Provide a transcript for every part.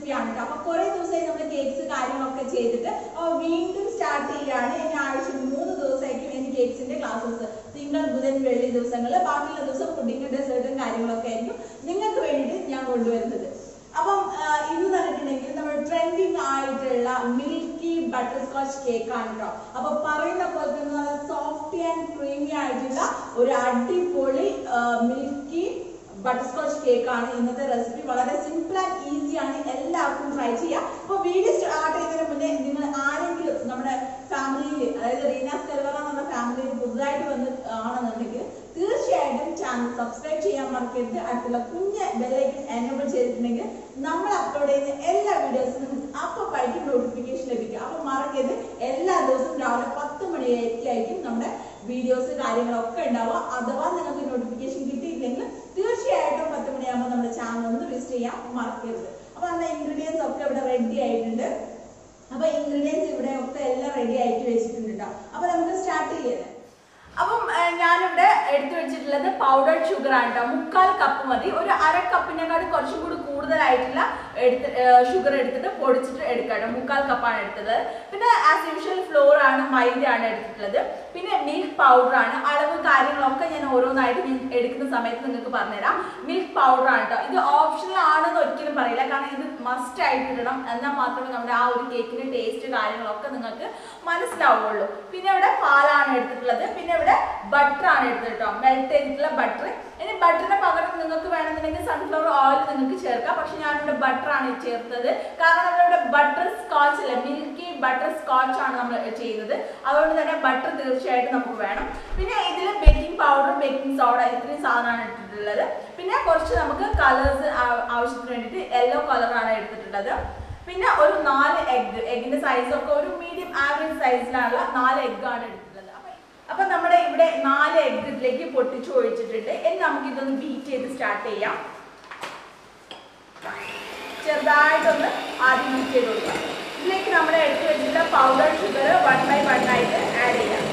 റെസിപ്പിയാണ് കേട്ടോ അപ്പൊ കുറെ ദിവസമായി നമ്മൾ കേക്ക്സ് കാര്യങ്ങളൊക്കെ ചെയ്തിട്ട് അപ്പൊ വീണ്ടും സ്റ്റാർട്ട് ചെയ്യുകയാണ് ഇനി ആഴ്ച മൂന്ന് ദിവസമായിരിക്കും ഇനി കേക്ക്സിന്റെ ക്ലാസ്സസ് തിങ്കൾ ബുധൻ വെള്ളി ദിവസങ്ങളിൽ ബാക്കിയുള്ള ദിവസം പുഡിംഗ് ഡെസേർട്ടും കാര്യങ്ങളൊക്കെ ആയിരിക്കും നിങ്ങൾക്ക് വേണ്ടിയിട്ട് ഞാൻ കൊണ്ടുവരുന്നത് അപ്പം ആ, ഇന്ന് പറഞ്ഞിട്ടുണ്ടെങ്കിൽ നമ്മൾ ട്രെൻഡിങ് ആയിട്ടുള്ള മിൽക്കി ബട്ടർ സ്കോച്ച് കേക്ക് ആണ് കേട്ടോ അപ്പൊ പറയുന്ന പോലെ തന്നെ നല്ല സോഫ്റ്റ് ആൻഡ് ക്രീമി ആയിട്ടുള്ള ഒരു അടിപൊളി മിൽക്കി ബട്ടർ സ്കോച്ച് കേക്ക് ആണ് ഇന്നത്തെ റെസിപ്പി വളരെ സിമ്പിൾ ആൻഡ് ഈസി ആണ് എല്ലാവർക്കും ട്രൈ ചെയ്യാം അപ്പൊ വീഡിയോ സ്റ്റാർട്ട് ചെയ്യുന്നതിന് മുന്നേ നിങ്ങൾ ആരെങ്കിലും നമ്മുടെ ഫാമിലിയിൽ അതായത് റീനാസ് കൽവറ എന്ന ഫാമിലിയിൽ പുതുതായിട്ട് വന്ന് ആണെന്നുണ്ടെങ്കിൽ തീർച്ചയായിട്ടും ചാനൽ സബ്സ്ക്രൈബ് ചെയ്യാൻ മറക്കരുത് അടുത്തുള്ള കുഞ്ഞ് ബെല്ലൈക്കൺ എനേബിൾ ചെയ്തിട്ടുണ്ടെങ്കിൽ നമ്മൾ അപ്ലോഡ് ചെയ്യുന്ന എല്ലാ വീഡിയോസും നിങ്ങൾക്ക് അപ്പപ്പായിട്ട് നോട്ടിഫിക്കേഷൻ ലഭിക്കും അപ്പൊ മറക്കരുത് എല്ലാ ദിവസവും രാവിലെ പത്ത് മണിയായിരിക്കും നമ്മുടെ വീഡിയോസ് കാര്യങ്ങളൊക്കെ ഉണ്ടാവുക അഥവാ നിങ്ങൾക്ക് നോട്ടിഫിക്കേഷൻ കിട്ടിയില്ലെങ്കിൽ തീർച്ചയായിട്ടും പത്ത് മണിയാകുമ്പോൾ നമ്മുടെ ചാനൽ ഒന്ന് വിസിറ്റ് ചെയ്യാൻ മറക്കരുത് അപ്പൊ നമ്മുടെ ഇൻഗ്രീഡിയൻസ് ഒക്കെ ഇവിടെ റെഡി ആയിട്ടുണ്ട് അപ്പൊ ഇൻഗ്രീഡിയൻസ് ഇവിടെ ഒക്കെ എല്ലാം റെഡി ആയിട്ട് വെച്ചിട്ടുണ്ട് കേട്ടോ അപ്പൊ നമുക്ക് സ്റ്റാർട്ട് ചെയ്യാം അപ്പം ഏഹ്, ഞാനിവിടെ എടുത്തു വെച്ചിട്ടുള്ളത് പൗഡർഡ് ഷുഗർ ആണ് കേട്ടോ മുക്കാൽ കപ്പ് മതി ഒരു അര കപ്പിനെക്കാളും കുറച്ചും കൂടി കൂടുതലായിട്ടുള്ള എടുത്ത് ഷുഗർ എടുത്തിട്ട് പൊടിച്ചിട്ട് എടുക്കാം കേട്ടോ മുക്കാൽ കപ്പാണ് എടുത്തത് പിന്നെ ആസ് യൂഷ്വൽ ഫ്ലോർ ആണ് മൈദയാണ് എടുത്തിട്ടുള്ളത് പിന്നെ മിൽക്ക് പൗഡർ ആണ് അളവ് കാര്യങ്ങളൊക്കെ ഞാൻ ഓരോന്നായിട്ട് ഞാൻ എടുക്കുന്ന സമയത്ത് നിങ്ങൾക്ക് പറഞ്ഞുതരാം മിൽക്ക് പൗഡർ ആണ് കേട്ടോ ഇത് ഓപ്ഷണൽ ആണെന്ന് ഒരിക്കലും പറയില്ല കാരണം ഇത് മസ്റ്റ് ആയിട്ട് ഇടണം എന്നാൽ മാത്രമേ നമ്മുടെ ആ ഒരു കേക്കിന്റെ ടേസ്റ്റ് കാര്യങ്ങളൊക്കെ നിങ്ങൾക്ക് മനസ്സിലാവുള്ളൂ പിന്നെ ഇവിടെ പാലാണ് എടുത്തിട്ടുള്ളത് പിന്നെ ഇവിടെ ബട്ടർ ആണ് എടുത്തത് കേട്ടോ മെൽറ്റ് ചെയ്തിട്ടുള്ള ബട്ടർ ഇനി ബട്ടറിന് പകരം നിങ്ങൾക്ക് വേണമെന്നുണ്ടെങ്കിൽ സൺഫ്ലവർ ഓയിൽ നിങ്ങൾക്ക് ചേർക്കാം പക്ഷെ ഞാനിവിടെ ബട്ടർ ആണ് ചേർത്തത് കാരണം നമ്മളിവിടെ ബട്ടർ സ്കോച്ച് അല്ല മിൽക്കി ബട്ടർ സ്കോച്ച് ആണ് നമ്മൾ ചെയ്യുന്നത് അതുകൊണ്ട് തന്നെ ബട്ടർ തീർച്ചയായിട്ടും നമുക്ക് വേണം പിന്നെ ഇതിൽ ബേക്കിംഗ് പൗഡർ ബേക്കിംഗ് സോഡ ഇത്രയും സാധനമാണ് ഇട്ടിട്ടുള്ളത് പിന്നെ കുറച്ച് നമുക്ക് കളേഴ്സ് ആവശ്യത്തിന് വേണ്ടിയിട്ട് യെല്ലോ കളറാണ് എടുത്തിട്ടുള്ളത് പിന്നെ ഒരു നാല് എഗ് എഗിന്റെ സൈസ് ഒക്കെ ഒരു മീഡിയം ആവറേജ് സൈസിലുള്ള നാല് എഗ് ആണ് എടുത്തിട്ടുള്ളത് അപ്പൊ- അപ്പൊ നമ്മുടെ ഇവിടെ നാല് എഗ് ഇതിലേക്ക് പൊട്ടിച്ച് ഒഴിച്ചിട്ടുണ്ട് ഇനി നമുക്ക് ഇതൊന്ന് ബീറ്റ് ചെയ്ത് സ്റ്റാർട്ട് ചെയ്യാം ചെറുതായിട്ടൊന്ന് ആദ്യം ബീറ്റ് ചെയ്ത് കൊടുക്കാം ഇതിലേക്ക് നമ്മൾ എടുത്ത് വെച്ചിട്ടുള്ള powder sugar one by one ആയിട്ട് ആഡ് ചെയ്യാം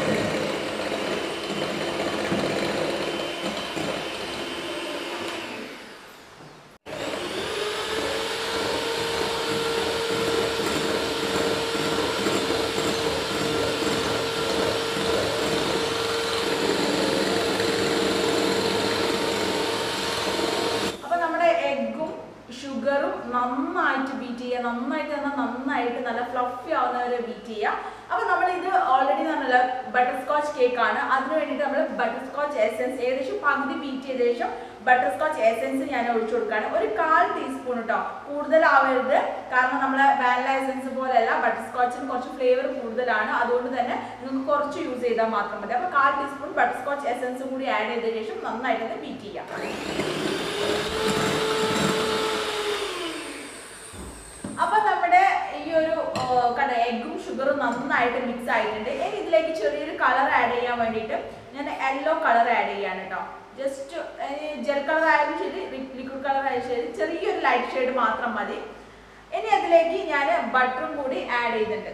അപ്പൊ നമ്മുടെ എഗ്ഗും ഷുഗറും നന്നായിട്ട് ബീറ്റ് ചെയ്യുക നന്നായിട്ട് എന്നാൽ നന്നായിട്ട് നല്ല ഫ്ലഫി ആവുന്നവരെ ബീറ്റ് ചെയ്യുക അപ്പൊ നമ്മൾ ഇത് ഓൾറെഡി നല്ല ബട്ടർ സ്കോച്ച് കേക്ക് ആണ് അതിന് വേണ്ടിയിട്ട് നമ്മൾ ബട്ടർ സ്കോച്ച് എസെൻസ് ഏകദേശം പകുതി ബീറ്റ് ചെയ്ത ശേഷം ബട്ടർ സ്കോച്ച് എസെൻസ് ഞാൻ ഒഴിച്ചു കൊടുക്കുകയാണ് ഒരു കാൽ ടീസ്പൂൺ കേട്ടോ കൂടുതലാവരുത് കാരണം നമ്മൾ വാനില എസെൻസ് പോലെയല്ല ബട്ടർ സ്കോച്ചിന് കുറച്ച് ഫ്ലേവർ കൂടുതലാണ് അതുകൊണ്ട് തന്നെ നിങ്ങൾക്ക് കുറച്ച് യൂസ് ചെയ്താൽ മാത്രം മതി അപ്പോൾ കാൽ ടീസ്പൂൺ ബട്ടർ സ്കോച്ച് എസെൻസും കൂടി ആഡ് ചെയ്ത ശേഷം നന്നായിട്ട് ബീറ്റ് ചെയ്യാം അപ്പൊ നമ്മുടെ ഈ ഒരു ആ, കണ്ട എഗ്ഗും ഷുഗറും നന്നായിട്ട് മിക്സ് ആയിട്ടുണ്ട് ഇനി ഇതിലേക്ക് ചെറിയൊരു കളർ ആഡ് ചെയ്യാൻ വേണ്ടിയിട്ട് ഞാൻ യെല്ലോ കളർ ആഡ് ചെയ്യാണ് കേട്ടോ ജസ്റ്റ് ജെൽ കളർ ആയാലും ശരി ലിക്വിഡ് കളർ ആയാലും ശരി ചെറിയൊരു ലൈറ്റ് ഷെയ്ഡ് മാത്രം മതി ഇനി അതിലേക്ക് ഞാൻ ബട്ടറും കൂടി ആഡ് ചെയ്തിട്ടുണ്ട്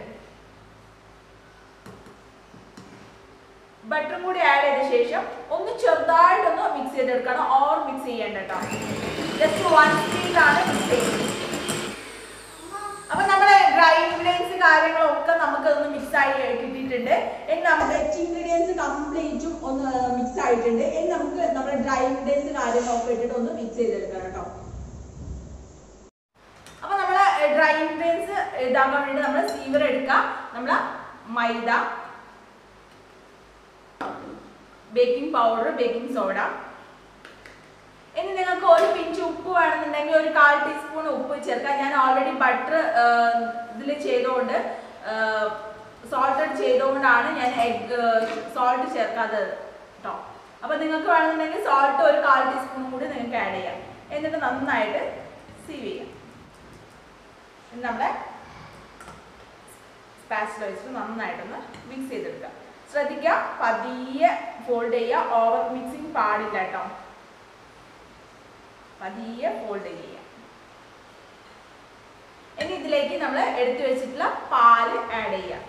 ബട്ടറും കൂടി ആഡ് ചെയ്ത ശേഷം ഒന്ന് ചെറുതായിട്ടൊന്ന് മിക്സ് ചെയ്തെടുക്കണം ഓർ മിക്സ് ചെയ്യേണ്ട കേട്ടോ ജസ്റ്റ് വൺ സ്പീഡിലാണ് മിക്സ് ചെയ്യുന്നത് അപ്പൊ നമ്മുടെ ഡ്രൈ ഇൻഗ്രീഡിയൻസ് കാര്യങ്ങളൊക്കെ നമുക്ക് ഒന്ന് മിക്സ് ആയി കിട്ടിയിട്ടുണ്ട് ഇനി നമുക്ക് ഇൻഗ്രീഡിയൻസ് കംപ്ലീറ്റും ഒന്ന് മിക്സ് ആയിട്ടുണ്ട് ഇനി നമുക്ക് നമ്മുടെ ഡ്രൈ ഇൻഗ്രീഡിയൻസ് കാര്യങ്ങളൊക്കെ ഇട്ടിട്ട് ഒന്ന് മിക്സ് ചെയ്തെടുക്കാം കേട്ടോ അപ്പൊ നമ്മള് ഡ്രൈ ഇൻഗ്രീഡിയൻസ് ഇതാക്കാൻ വേണ്ടി നമ്മൾ സീവർ എടുക്കാം നമ്മള് മൈദ ബേക്കിംഗ് പൗഡർ ബേക്കിംഗ് സോഡ ഇനി നിങ്ങൾക്ക് ഒരു പിഞ്ച് ഉപ്പ് വേണമെന്നുണ്ടെങ്കിൽ ഒരു കാൽ ടീസ്പൂൺ ഉപ്പ് ചേർക്കാം ഞാൻ ഓൾറെഡി ബട്ടർ ഇതിൽ ചെയ്തുകൊണ്ട് സോൾട്ടഡ് ചെയ്തുകൊണ്ടാണ് ഞാൻ എഗ് സോൾട്ട് ചേർക്കാത്തത് കേട്ടോ അപ്പൊ നിങ്ങൾക്ക് വേണമെന്നുണ്ടെങ്കിൽ സോൾട്ട് ഒരു കാൽ ടീസ്പൂൺ കൂടി നിങ്ങൾക്ക് ആഡ് ചെയ്യാം എന്നിട്ട് നന്നായിട്ട് സീവ് ചെയ്യാം ഇനി നമ്മുടെ സ്പാച്ചിൽ വെച്ചിട്ട് നന്നായിട്ടൊന്ന് മിക്സ് ചെയ്തെടുക്കുക ശ്രദ്ധിക്കുക പതിയെ ഫോൾഡ് ചെയ്യുക ഓവർ മിക്സിങ് പാടില്ല കേട്ടോ പതിയെ ഫോൾഡ് ചെയ്യുക ഇനി ഇതിലേക്ക് നമ്മൾ എടുത്തു വെച്ചിട്ടുള്ള പാല് ആഡ് ചെയ്യാം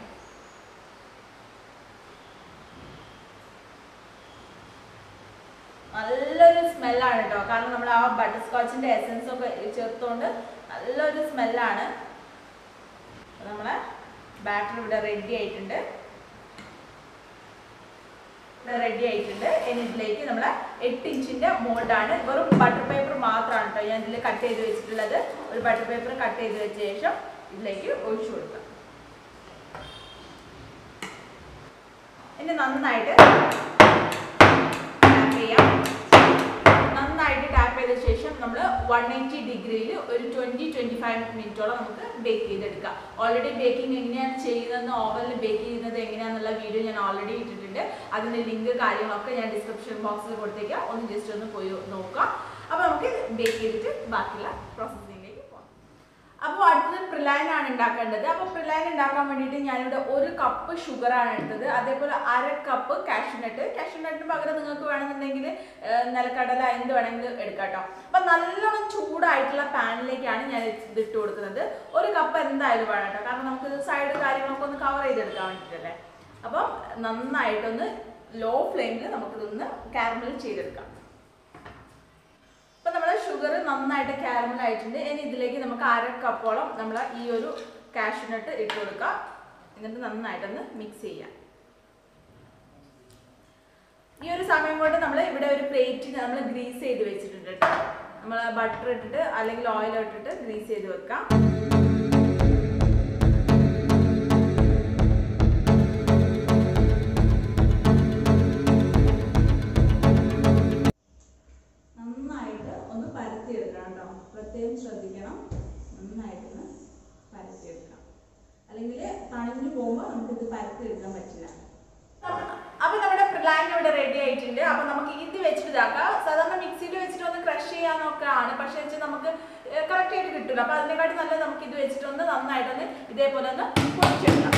നല്ലൊരു സ്മെല്ലാണ് കേട്ടോ കാരണം നമ്മൾ ആ ബട്ടർ സ്കോച്ചിന്റെ എസൻസ് ഒക്കെ ചേർത്തുകൊണ്ട് നല്ലൊരു സ്മെല്ലാണ് നമ്മളെ ബാറ്റർ ഇവിടെ റെഡി ആയിട്ടുണ്ട് ഇവിടെ റെഡി ആയിട്ടുണ്ട് ഇനി ഇതിലേക്ക് നമ്മളെ എട്ട് ഇഞ്ചിന്റെ മോൾഡാണ് വെറും ബട്ടർ പേപ്പർ മാത്രമാണ് കേട്ടോ ഞാൻ ഇതിൽ കട്ട് ചെയ്ത് വെച്ചിട്ടുള്ളത് ഒരു ബട്ടർ പേപ്പർ കട്ട് ചെയ്ത് വെച്ച ശേഷം ഇതിലേക്ക് ഒഴിച്ചു കൊടുക്കാം ഇനി നന്നായിട്ട് ടാപ്പ് ചെയ്യാം നന്നായിട്ട് ടാപ്പ് ചെയ്ത ശേഷം നമ്മൾ വൺ എയ്റ്റി ഡിഗ്രിയിൽ ഒരു ട്വൻറ്റി ട്വൻറ്റി ഫൈവ് മിനിറ്റോളം നമുക്ക് ബേക്ക് ചെയ്തെടുക്കാം ഓൾറെഡി ബേക്കിംഗ് എങ്ങനെയാണ് ചെയ്യുന്നതെന്ന് ഓവനിൽ ബേക്ക് ചെയ്യുന്നത് എങ്ങനെയാണെന്നുള്ള വീഡിയോ ഞാൻ ഓൾറെഡി ഇട്ടിട്ടുണ്ട് അതിൻ്റെ ലിങ്ക് കാര്യങ്ങളൊക്കെ ഞാൻ ഡിസ്ക്രിപ്ഷൻ ബോക്സിൽ കൊടുത്തേക്കാം ഒന്ന് ജസ്റ്റ് ഒന്ന് പോയി നോക്കുക അപ്പോൾ നമുക്ക് ബേക്ക് ചെയ്തിട്ട് ബാക്കിയുള്ള പ്രോസസ്സിങ്ങിലേക്ക് പോകാം അപ്പോൾ അടുത്തത് പ്രിലൈൻ ആണ് ഉണ്ടാക്കേണ്ടത് അപ്പോൾ പ്രിലൈൻ ഉണ്ടാക്കാൻ വേണ്ടിയിട്ട് ഞാനിവിടെ ഒരു കപ്പ് ഷുഗർ ആണ് എടുത്തത് അതേപോലെ അര കപ്പ് കാഷ്യൂനട്ട് കാഷ്യൂനട്ടിന് പകരം നിങ്ങൾക്ക് വേണമെന്നുണ്ടെങ്കിൽ ഏഹ്, നിലക്കടല എന്ത് വേണമെങ്കിലും എടുക്കാം കേട്ടോ അപ്പം നല്ലോണം ചൂടായിട്ടുള്ള പാനിലേക്കാണ് ഞാൻ ഇത് ഇട്ട് കൊടുക്കുന്നത് ഒരു കപ്പ് എന്തായാലും വേണം കേട്ടോ കാരണം നമുക്ക് സൈഡ് കാര്യങ്ങളൊക്കെ ഒന്ന് കവർ ചെയ്തെടുക്കാൻ വേണ്ടിയിട്ടല്ലേ അപ്പം നന്നായിട്ടൊന്ന് ലോ ഫ്ലെയിമിൽ നമുക്കിതൊന്ന് കാരമൽ ചെയ്തെടുക്കാം അപ്പൊ നമ്മുടെ ഷുഗർ നന്നായിട്ട് കാരമൽ ആയിട്ടുണ്ട് ഇനി ഇതിലേക്ക് നമുക്ക് അര കപ്പോളം നമ്മൾ ഈ ഒരു കാഷ്യൂനട്ട് ഇട്ട് കൊടുക്കാം എന്നിട്ട് നന്നായിട്ടൊന്ന് മിക്സ് ചെയ്യാം ഈ ഒരു സമയം കൊണ്ട് നമ്മൾ ഇവിടെ ഒരു പ്ലേറ്റ് നമ്മൾ ഗ്രീസ് ചെയ്ത് വെച്ചിട്ടുണ്ട് കേട്ടോ നമ്മൾ ബട്ടർ ഇട്ടിട്ട് അല്ലെങ്കിൽ ഓയിൽ ഇട്ടിട്ട് ഗ്രീസ് ചെയ്ത് വെക്കാം നന്നായിട്ട് ഒന്ന് പരത്തിയെടുക്കണം കേട്ടോ പ്രത്യേകം ശ്രദ്ധിക്കണം നന്നായിട്ടൊന്ന് പരത്തിയെടുക്കാം അല്ലെങ്കിൽ തണിഞ്ഞു പോകുമ്പോൾ നമുക്കിത് പരത്തിയെടുക്കാൻ പറ്റില്ല അപ്പൊ നമ്മുടെ പ്ലാൻ ഇവിടെ റെഡി ആയിട്ടുണ്ട് അപ്പൊ നമുക്ക് ഇത് വെച്ചിട്ട് ഇതാക്കാം സാധാരണ മിക്സിയിൽ വെച്ചിട്ട് ഒന്ന് ക്രഷ് ചെയ്യാനൊക്കെ ആണ് പക്ഷെ വെച്ചാൽ നമുക്ക് കറക്റ്റ് ആയിട്ട് കിട്ടില്ല അപ്പൊ അതിനെക്കാട്ടി നല്ലത് നമുക്ക് ഇത് വെച്ചിട്ട് ഒന്ന് നന്നായിട്ടൊന്ന് ഇതേപോലെ ഒന്ന് പൊടിച്ചെടുക്കാം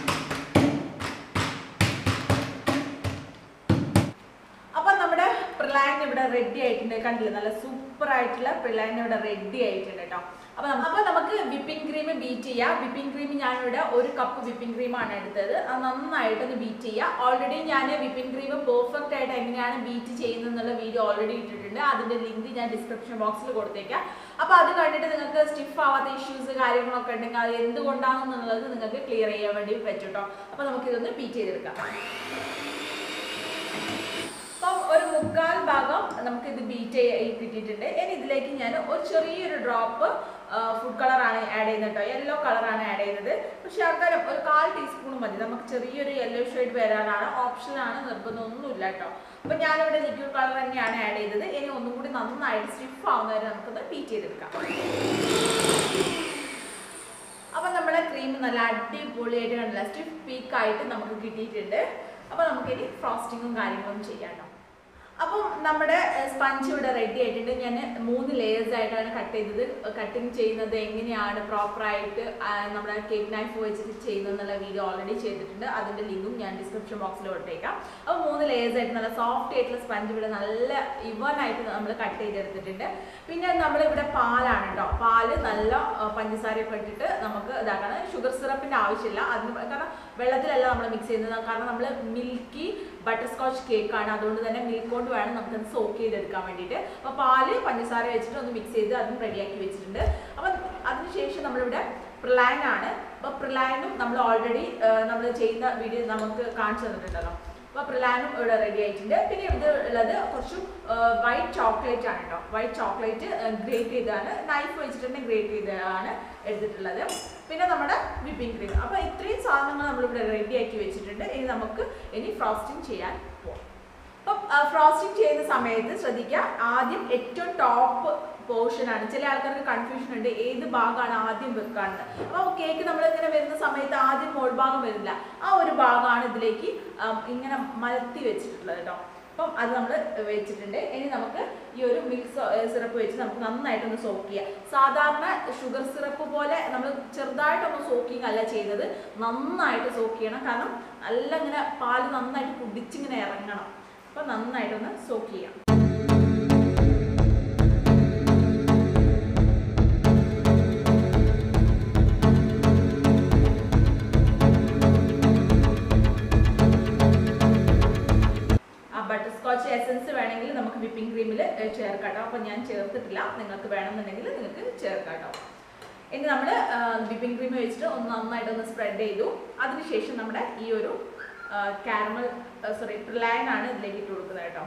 അപ്പൊ നമ്മുടെ പ്രിലാൻ ഇവിടെ റെഡി ആയിട്ടുണ്ട് കണ്ടില്ലേ നല്ല സൂപ്പർ ആയിട്ടുള്ള പ്രിലാൻ ഇവിടെ റെഡി ആയിട്ടുണ്ട് കേട്ടോ അപ്പൊ നമ്മ- അപ്പൊ നമുക്ക് വിപ്പിംഗ് ക്രീം ബീറ്റ് ചെയ്യാം വിപ്പിംഗ് ക്രീം ഞാനിവിടെ ഒരു കപ്പ് വിപ്പിംഗ് ക്രീമാണ് എടുത്തത് അത് നന്നായിട്ടൊന്ന് ബീറ്റ് ചെയ്യുക ഓൾറെഡി ഞാൻ വിപ്പിംഗ് ക്രീം പെർഫെക്റ്റ് ആയിട്ട് എങ്ങനെയാണ് ബീറ്റ് ചെയ്യുന്നത് എന്നുള്ള വീഡിയോ ഓൾറെഡി ഇട്ടിട്ടുണ്ട് അതിന്റെ ലിങ്ക് ഞാൻ ഡിസ്ക്രിപ്ഷൻ ബോക്സിൽ കൊടുത്തേക്കാം അപ്പൊ അത് കണ്ടിട്ട് നിങ്ങൾക്ക് സ്റ്റിഫ് ആവാത്ത ഇഷ്യൂസ് കാര്യങ്ങളൊക്കെ ഉണ്ടെങ്കിൽ അത് എന്തുകൊണ്ടാണെന്നുള്ളത് നിങ്ങൾക്ക് ക്ലിയർ ചെയ്യാൻ വേണ്ടി പറ്റും കേട്ടോ അപ്പൊ നമുക്കിതൊന്ന് ബീറ്റ് ചെയ്തെടുക്കാം അപ്പം ഒരു മുക്കാൽ ഭാഗം നമുക്ക് ഇത് ബീറ്റ് കിട്ടിയിട്ടുണ്ട് ഇനി ഇതിലേക്ക് ഞാൻ ഒരു ചെറിയൊരു ഡ്രോപ്പ് ഫുഡ് കളറാണ് ആഡ് ചെയ്യുന്നത് കേട്ടോ യെല്ലോ കളറാണ് ആഡ് ചെയ്യുന്നത് പക്ഷെ ശർക്കര ഒരു കാൽ ടീസ്പൂൺ മതി നമുക്ക് ചെറിയൊരു യെല്ലോ ഷെയ്ഡ് വരാനാണ് ഓപ്ഷനാണ് നിർബന്ധമൊന്നുമില്ല കേട്ടോ അപ്പം ഞാനിവിടെ ലിക്വിഡ് കളർ തന്നെയാണ് ആഡ് ചെയ്തത് ഇനി ഒന്നും കൂടി നന്നായിട്ട് സ്റ്റിഫ് ആവുന്നവരെ നമുക്കൊന്ന് ബീറ്റ് ചെയ്തെടുക്കാം അപ്പം നമ്മുടെ ക്രീം നല്ല അടിപൊളിയായിട്ട് കണ്ടില്ല സ്റ്റിഫ് പീക്ക് ആയിട്ട് നമുക്ക് കിട്ടിയിട്ടുണ്ട് അപ്പോൾ നമുക്കിനി ഫ്രോസ്റ്റിങ്ങും കാര്യങ്ങളും ചെയ്യാം ട്ടോ. അപ്പം നമ്മുടെ സ്പഞ്ച് ഇവിടെ റെഡി ആയിട്ടുണ്ട് ഞാൻ മൂന്ന് ലേയേഴ്സ് ആയിട്ടാണ് കട്ട് ചെയ്തത് കട്ടിങ് ചെയ്യുന്നത് എങ്ങനെയാണ് പ്രോപ്പറായിട്ട് നമ്മുടെ കേക്ക് നൈഫ് വെച്ചിട്ട് ചെയ്യുന്നത് എന്നുള്ള വീഡിയോ ഓൾറെഡി ചെയ്തിട്ടുണ്ട് അതിൻ്റെ ലിങ്കും ഞാൻ ഡിസ്ക്രിപ്ഷൻ ബോക്സിൽ ഇട്ടേക്കാം അപ്പോൾ മൂന്ന് ലേയേഴ്സ് ആയിട്ട് നല്ല സോഫ്റ്റ് ആയിട്ടുള്ള സ്പഞ്ച് ഇവിടെ നല്ല ഇവൻ ആയിട്ട് നമ്മൾ കട്ട് ചെയ്തെടുത്തിട്ടുണ്ട് പിന്നെ നമ്മളിവിടെ പാലാണ് കേട്ടോ പാല് നല്ല ആ, പഞ്ചസാരയൊക്കെ ഇട്ടിട്ട് നമുക്ക് ഇതാക്കണം ഷുഗർ സിറപ്പിന്റെ ആവശ്യമില്ല അതിന് പ- കാരണം വെള്ളത്തിലല്ല നമ്മൾ മിക്സ് ചെയ്യുന്നത് കാരണം നമ്മൾ മിൽക്കി ബട്ടർ സ്കോച്ച് കേക്കാണ് അതുകൊണ്ട് തന്നെ മിൽക്ക് കൊണ്ട് വേണം നമുക്കത് സോക്ക് ചെയ്തെടുക്കാൻ വേണ്ടിയിട്ട് അപ്പോൾ പാല് പഞ്ചസാര വെച്ചിട്ട് ഒന്ന് മിക്സ് ചെയ്ത് അതും റെഡിയാക്കി വെച്ചിട്ടുണ്ട് അപ്പം അതിനുശേഷം നമ്മളിവിടെ പ്രിലാൻ ആണ് അപ്പോൾ പ്രിലാനും നമ്മൾ ഓൾറെഡി നമ്മൾ ചെയ്യുന്ന വീഡിയോ നമുക്ക് കാണിച്ചു തന്നിട്ടുണ്ടല്ലോ അപ്പോൾ പ്രിലാനും ഇവിടെ റെഡി ആയിട്ടുണ്ട് പിന്നെ ഇത് ഉള്ളത് കുറച്ച് വൈറ്റ് ചോക്ലേറ്റ് ആണ് കേട്ടോ വൈറ്റ് ചോക്ലേറ്റ് ഗ്രേറ്റ് ചെയ്താണ് നൈഫ് വെച്ചിട്ട് ഗ്രേറ്റ് ചെയ്താണ് എടുത്തിട്ടുള്ളത് പിന്നെ നമ്മുടെ വിപ്പിംഗ് ക്രീം അപ്പോൾ ഇത്രയും സാധനങ്ങൾ നമ്മളിവിടെ റെഡി ആക്കി വെച്ചിട്ടുണ്ട് ഇനി നമുക്ക് ഇനി ഫ്രോസ്റ്റിംഗ് ചെയ്യാൻ പോകാം അപ്പം ഫ്രോസ്റ്റിംഗ് ചെയ്യുന്ന സമയത്ത് ശ്രദ്ധിക്കുക ആദ്യം ഏറ്റവും ടോപ്പ് പോർഷൻ ആണ് ചില ആൾക്കാർക്ക് കൺഫ്യൂഷൻ ഉണ്ട് ഏത് ഭാഗമാണ് ആദ്യം വെക്കാന്ന് അപ്പോൾ കേക്ക് നമ്മൾ ഇങ്ങനെ വരുന്ന സമയത്ത് ആദ്യം മോൾ ഭാഗം വരില്ല ആ ഒരു ഭാഗമാണ് ഇതിലേക്ക് ആം, ഇങ്ങനെ മലത്തി വെച്ചിട്ടുള്ളത് കേട്ടോ അപ്പം അത് നമ്മൾ വെച്ചിട്ടുണ്ട് ഇനി നമുക്ക് ഈ ഒരു മിൽക്ക് സിറപ്പ് വെച്ച് നമുക്ക് നന്നായിട്ടൊന്ന് സോക്ക് ചെയ്യാം സാധാരണ ഷുഗർ സിറപ്പ് പോലെ നമ്മൾ ചെറുതായിട്ടൊന്ന് സോക്കിങ് അല്ല ചെയ്തത് നന്നായിട്ട് സോക്ക് ചെയ്യണം കാരണം നല്ല ഇങ്ങനെ പാല് നന്നായിട്ട് കുടിച്ചിങ്ങനെ ഇറങ്ങണം അപ്പം നന്നായിട്ടൊന്ന് സോക്ക് ചെയ്യാം ആ ബട്ടർ സ്കോച്ച് എസൻസ് വേണമെങ്കിൽ നമുക്ക് വിപ്പിംഗ് ചേർക്കാട്ടോ അപ്പോൾ ഞാൻ ചേർത്തിട്ടില്ല നിങ്ങൾക്ക് വേണമെന്നുണ്ടെങ്കിൽ നിങ്ങൾക്ക് ചേർക്കാട്ടോ ഇനി നമ്മൾ വിപ്പിംഗ് ക്രീം വെച്ചിട്ട് ഒന്ന് നന്നായിട്ട് ഒന്ന് സ്പ്രെഡ് ചെയ്തു അതിനുശേഷം നമ്മുടെ ഈ ഒരു കാരമൽ സോറി പ്ലാൻ ആണ് ഇതിലേക്ക് ഇട്ട് കൊടുക്കുന്നത് കേട്ടോ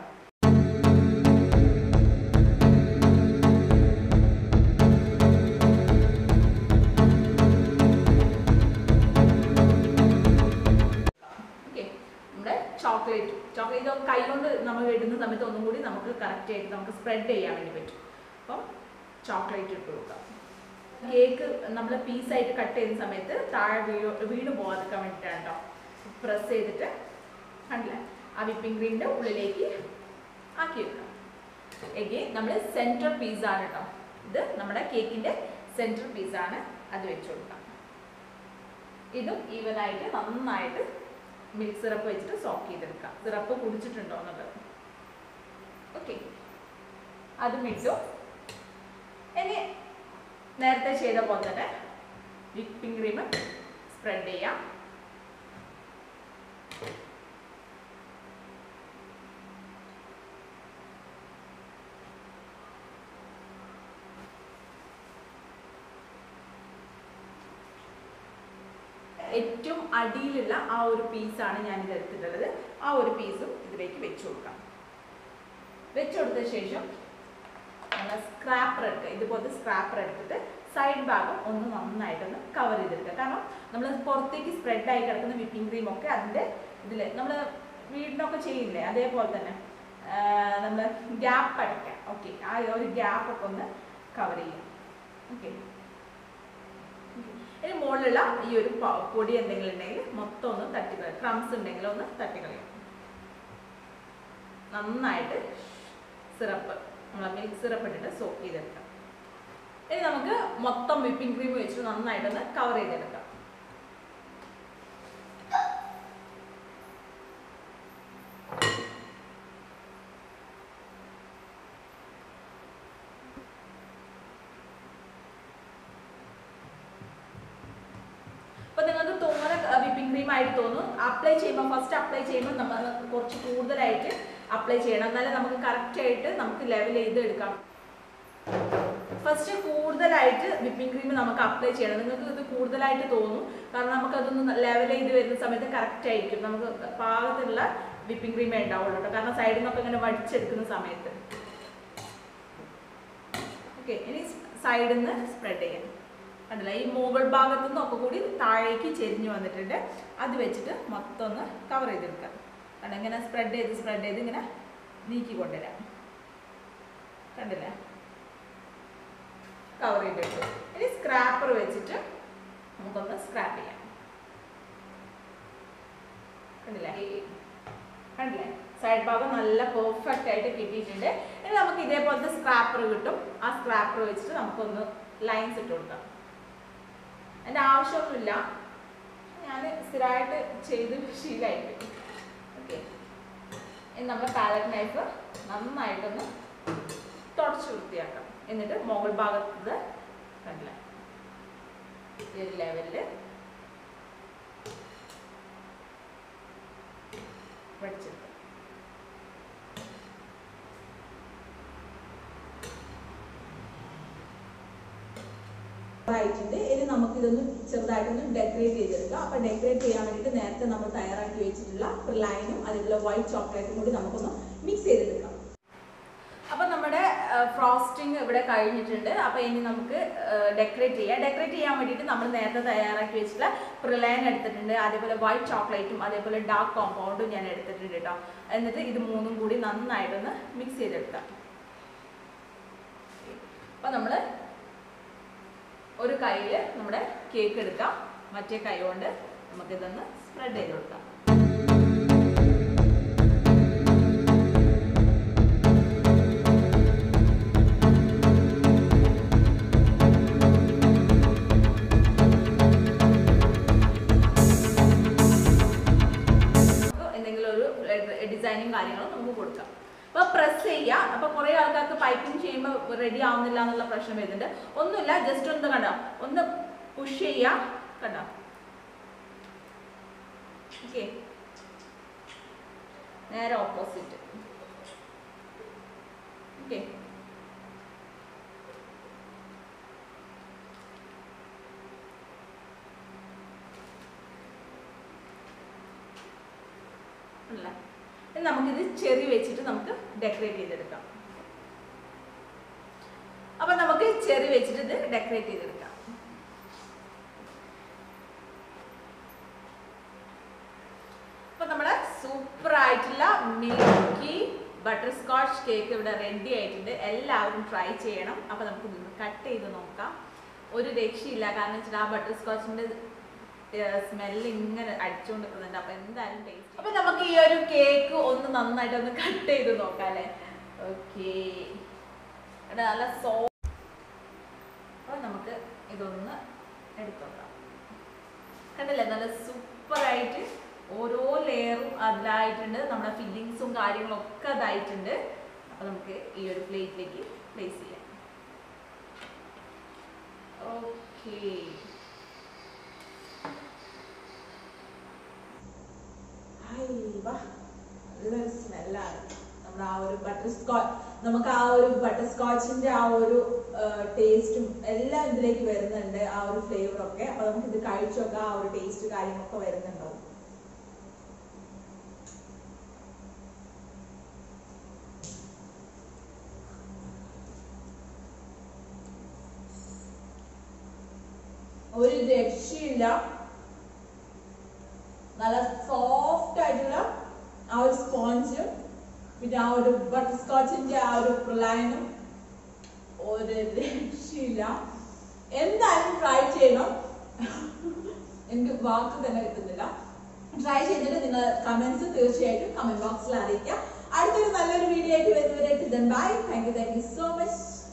ഓക്കെ നമ്മുടെ ചോക്ലേറ്റ് ചോക്ലേറ്റ് കൈ കൊണ്ട് നമ്മൾ ഇടുന്ന സമയത്ത് ഒന്നും കൂടി നമുക്ക് കറക്റ്റ് ആയിട്ട് നമുക്ക് സ്പ്രെഡ് ചെയ്യാൻ വേണ്ടി പറ്റും അപ്പം ചോക്ലേറ്റ് ഇട്ട് കൊടുക്കാം കേക്ക് നമ്മൾ പീസായിട്ട് കട്ട് ചെയ്യുന്ന സമയത്ത് താഴെ വീഴ് വീണ് പോകാതിരിക്കാൻ വേണ്ടിയിട്ടാണ് കേട്ടോ പ്രസ് ചെയ്തിട്ട് കണ്ടില്ലേ ആ വിപ്പിംഗ് ക്രീമിൻ്റെ ഉള്ളിലേക്ക് ആക്കി വെക്കാം എഗെയിൻ നമ്മൾ സെൻറ്റർ പീസാണ് കേട്ടോ ഇത് നമ്മുടെ കേക്കിൻ്റെ സെൻറ്റർ പീസാണ് അത് വെച്ച് കൊടുക്കാം ഇതും ഈവനായിട്ട് നന്നായിട്ട് മിൽക്ക് സിറപ്പ് വെച്ചിട്ട് സോക്ക് ചെയ്തെടുക്കാം സിറപ്പ് കുടിച്ചിട്ടുണ്ടോ എന്നുള്ളത് ഓക്കെ അതും ഇട്ടു ഇനി നേരത്തെ ചെയ്ത പോലെ തന്നെ വിപ്പിംഗ് ക്രീം സ്പ്രെഡ് ചെയ്യാം ഏറ്റവും അടിയിലുള്ള ആ ഒരു പീസാണ് ഞാൻ ഇത് എടുത്തിട്ടുള്ളത് ആ ഒരു പീസും ഇതിലേക്ക് വെച്ച് കൊടുക്കാം വെച്ച് കൊടുത്ത ശേഷം നമ്മൾ സ്ക്രാപ്പർ എടുക്കുക ഇതുപോലത്തെ സ്ക്രാപ്പർ എടുത്തിട്ട് സൈഡ് ഭാഗം ഒന്ന് നന്നായിട്ടൊന്ന് കവർ ചെയ്തെടുക്കുക കാരണം നമ്മൾ പുറത്തേക്ക് സ്പ്രെഡ് ആയി കിടക്കുന്ന വിപ്പിംഗ് ക്രീം ഒക്കെ അതിൻ്റെ ഇതിൽ നമ്മൾ വീടിനൊക്കെ ചെയ്യില്ലേ അതേപോലെ തന്നെ നമ്മൾ ഗ്യാപ്പ് അടയ്ക്കാം ഓക്കെ ആ ഒരു ഗ്യാപ്പ് ഒക്കെ ഒന്ന് കവർ ചെയ്യാം ഓക്കെ ഇനി മുകളിലുള്ള ഈ ഒരു പ- പൊടി എന്തെങ്കിലും ഉണ്ടെങ്കിൽ മൊത്തം ഒന്ന് തട്ടിക്കളയും ക്രംസ് ഉണ്ടെങ്കിൽ ഒന്ന് തട്ടിക്കളയും നന്നായിട്ട് സിറപ്പ് നമ്മൾ മിൽക്ക് സിറപ്പ് ഇട്ടിട്ട് സോക്ക് ചെയ്തെടുക്കാം ഇനി നമുക്ക് മൊത്തം വിപ്പിംഗ് ക്രീം വെച്ചിട്ട് നന്നായിട്ടൊന്ന് കവർ ചെയ്തെടുക്കാം അപ്പൊ നിങ്ങൾക്ക് തോന്നുന്ന വിപ്പിംഗ് ക്രീം ആയിട്ട് തോന്നും അപ്ലൈ ചെയ്യുമ്പോൾ ഫസ്റ്റ് അപ്ലൈ ചെയ്യുമ്പോൾ നമ്മൾ കുറച്ച് കൂടുതലായിട്ട് അപ്ലൈ ചെയ്യണം എന്നാലേ നമുക്ക് കറക്റ്റ് ആയിട്ട് നമുക്ക് ലെവൽ ചെയ്ത് എടുക്കാം ഫസ്റ്റ് കൂടുതലായിട്ട് വിപ്പിംഗ് ക്രീം നമുക്ക് അപ്ലൈ ചെയ്യണം നിങ്ങൾക്ക് ഇത് കൂടുതലായിട്ട് തോന്നും കാരണം നമുക്ക് അതൊന്ന് ലെവൽ ചെയ്ത് വരുന്ന സമയത്ത് കറക്റ്റ് ആയിരിക്കും നമുക്ക് പാകത്തിലുള്ള വിപ്പിംഗ് ക്രീമേ ഉണ്ടാവുള്ളൂ കേട്ടോ കാരണം സൈഡിൽ നിന്നൊക്കെ ഇങ്ങനെ വടിച്ചെടുക്കുന്ന സമയത്ത് ഓക്കെ ഇനി സൈഡിൽ നിന്ന് സ്പ്രെഡ് ചെയ്യാം കണ്ടില്ല ഈ മുകൾ ഭാഗത്തു നിന്നൊക്കെ കൂടി താഴേക്ക് ചെരിഞ്ഞു വന്നിട്ടുണ്ട് അത് വെച്ചിട്ട് മൊത്തം ഒന്ന് കവർ ചെയ്തെടുക്കാം കാരണം ഇങ്ങനെ സ്പ്രെഡ് ചെയ്ത് സ്പ്രെഡ് ചെയ്ത് ഇങ്ങനെ നീക്കി കൊണ്ടുവരാം കണ്ടില്ലേ കവർ ചെയ്തെടുത്തു ഇനി സ്ക്രാപ്പർ വെച്ചിട്ട് നമുക്കൊന്ന് സ്ക്രാപ്പ് ചെയ്യാം കണ്ടില്ലേ കണ്ടില്ലേ സൈഡ് ഭാഗം നല്ല പെർഫെക്റ്റ് ആയിട്ട് കിട്ടിയിട്ടുണ്ട് ഇനി നമുക്ക് ഇതേപോലത്തെ സ്ക്രാപ്പർ കിട്ടും ആ സ്ക്രാപ്പർ വെച്ചിട്ട് നമുക്കൊന്ന് ലൈൻസ് ഇട്ട് കൊടുക്കാം എൻ്റെ ആവശ്യമൊന്നുമില്ല ഞാൻ സ്ഥിരമായിട്ട് ചെയ്ത് ശീലമായിട്ട് ഓക്കെ ഇനി നമ്മുടെ പാലറ്റ് നൈഫ് നന്നായിട്ടൊന്ന് തുടച്ച് വൃത്തിയാക്കാം എന്നിട്ട് മുകൾ ഭാഗത്ത് കണ്ടില്ല ഈ ഒരു ലെവലില് വടിച്ചെടുക്കാം ആയിട്ടുണ്ട് ഇനി നമുക്ക് ഇതൊന്ന് ചെറുതായിട്ടൊന്ന് ഡെക്കറേറ്റ് ചെയ്തെടുക്കാം അപ്പൊ ഡെക്കറേറ്റ് ചെയ്യാൻ വേണ്ടിയിട്ട് നേരത്തെ നമ്മൾ തയ്യാറാക്കി വെച്ചിട്ടുള്ള ലൈനും അതേപോലെ വൈറ്റ് ചോക്ലേറ്റും കൂടി നമുക്കൊന്ന് മിക്സ് ചെയ്തെടുക്കാം അപ്പൊ നമ്മുടെ ഫ്രോസ്റ്റിംഗ് ഇവിടെ കഴിഞ്ഞിട്ടുണ്ട് അപ്പൊ ഇനി നമുക്ക് ഡെക്കറേറ്റ് ചെയ്യാം ഡെക്കറേറ്റ് ചെയ്യാൻ വേണ്ടിയിട്ട് നമ്മൾ നേരത്തെ തയ്യാറാക്കി വെച്ചിട്ടുള്ള പ്രിലൈൻ എടുത്തിട്ടുണ്ട് അതേപോലെ വൈറ്റ് ചോക്ലേറ്റും അതേപോലെ ഡാർക്ക് കോമ്പൗണ്ടും ഞാൻ എടുത്തിട്ടുണ്ട് കേട്ടോ എന്നിട്ട് ഇത് മൂന്നും കൂടി നന്നായിട്ടൊന്ന് മിക്സ് ചെയ്തെടുക്കാം അപ്പൊ നമ്മൾ ഒരു കയ്യിൽ നമ്മുടെ കേക്ക് എടുക്കാം മറ്റേ കൈ കൊണ്ട് നമുക്കിതൊന്ന് സ്പ്രെഡ് ചെയ്ത് കൊടുക്കാം നമുക്ക് എന്തെങ്കിലും ഒരു ഡിസൈനും കാര്യങ്ങളും നമുക്ക് കൊടുക്കാം അപ്പൊ പ്രസ് ചെയ്യുക അപ്പൊ കുറെ ആൾക്കാർക്ക് പൈപ്പിംഗ് ചെയ്യുമ്പോൾ റെഡി ആവുന്നില്ല എന്നുള്ള പ്രശ്നം വരുന്നുണ്ട് ഒന്നുമില്ല ജസ്റ്റ് ഒന്ന് കണ്ടോ ഒന്ന് പുഷ് ചെയ്യുക കണ്ടോ ഓക്കെ നേരെ ഓപ്പോസിറ്റ് ഓക്കെ അല്ല ഇനി നമുക്കിത് ചെറി വെച്ചിട്ട് നമുക്ക് ഡെക്കറേറ്റ് ചെയ്തെടുക്കാം അപ്പൊ നമുക്ക് ചെറി വെച്ചിട്ട് ഇത് ഡെക്കറേറ്റ് ചെയ്തെടുക്കാം അപ്പൊ നമ്മുടെ സൂപ്പർ ആയിട്ടുള്ള മിൽക്കി ബട്ടർ സ്കോച്ച് കേക്ക് ഇവിടെ റെഡി ആയിട്ടുണ്ട് എല്ലാവരും ട്രൈ ചെയ്യണം അപ്പൊ നമുക്ക് ഇതൊന്ന് കട്ട് ചെയ്ത് നോക്കാം ഒരു രക്ഷയില്ല കാരണം വെച്ചാൽ ആ ബട്ടർ സ്കോച്ചിന്റെ സ്മെല്ല് ഇങ്ങനെ അടിച്ചുകൊണ്ട് നിൽക്കുന്നുണ്ട് അപ്പൊ എന്തായാലും ടേസ്റ്റ് അപ്പൊ നമുക്ക് ഈ ഒരു കേക്ക് ഒന്ന് നന്നായിട്ട് ഒന്ന് കട്ട് ചെയ്ത് നോക്കാം അല്ലേ ഓക്കെ നല്ല സോ അപ്പൊ നമുക്ക് ഇതൊന്ന് എടുത്തു നോക്കാം കണ്ടില്ലേ നല്ല സൂപ്പർ ആയിട്ട് ഓരോ ലെയറും അതിലായിട്ടുണ്ട് നമ്മുടെ ഫില്ലിങ്സും കാര്യങ്ങളും ഒക്കെ അതായിട്ടുണ്ട് അപ്പൊ നമുക്ക് ഈ ഒരു പ്ലേറ്റിലേക്ക് പ്ലേസ് ചെയ്യാം ഓക്കേ നല്ലൊരു സ്മെല്ലാണ് നമ്മുടെ ആ ഒരു ബട്ടർ സ്കോച്ച് നമുക്ക് ആ ഒരു ബട്ടർ സ്കോച്ചിന്റെ ആ ഒരു ടേസ്റ്റും എല്ലാം ഇതിലേക്ക് വരുന്നുണ്ട് ആ ഒരു ഫ്ലേവർ ഒക്കെ അപ്പൊ നമുക്ക് ഇത് കഴിച്ചൊക്കെ ആ ഒരു ടേസ്റ്റ് കാര്യങ്ങളൊക്കെ വരുന്നുണ്ടാവും ഒരു രക്ഷയില്ല നല്ല സോഫ്റ്റ് ആയിട്ടുള്ള ആ ഒരു സ്പോഞ്ച് പിന്നെ ആ ഒരു ബട്ടർ സ്കോച്ചിന്റെ ആ ഒരു പ്രളയനും ഒരു രക്ഷയില്ല എന്തായാലും ട്രൈ ചെയ്യണം എനിക്ക് വാക്ക് തന്നെ കിട്ടുന്നില്ല ട്രൈ ചെയ്തിട്ട് നിങ്ങൾ കമന്റ്സ് തീർച്ചയായിട്ടും കമന്റ് ബോക്സിൽ അറിയിക്കാം അടുത്തൊരു നല്ലൊരു വീഡിയോ ആയിട്ട് വരുന്നവരായിട്ട് bye thank you thank you so much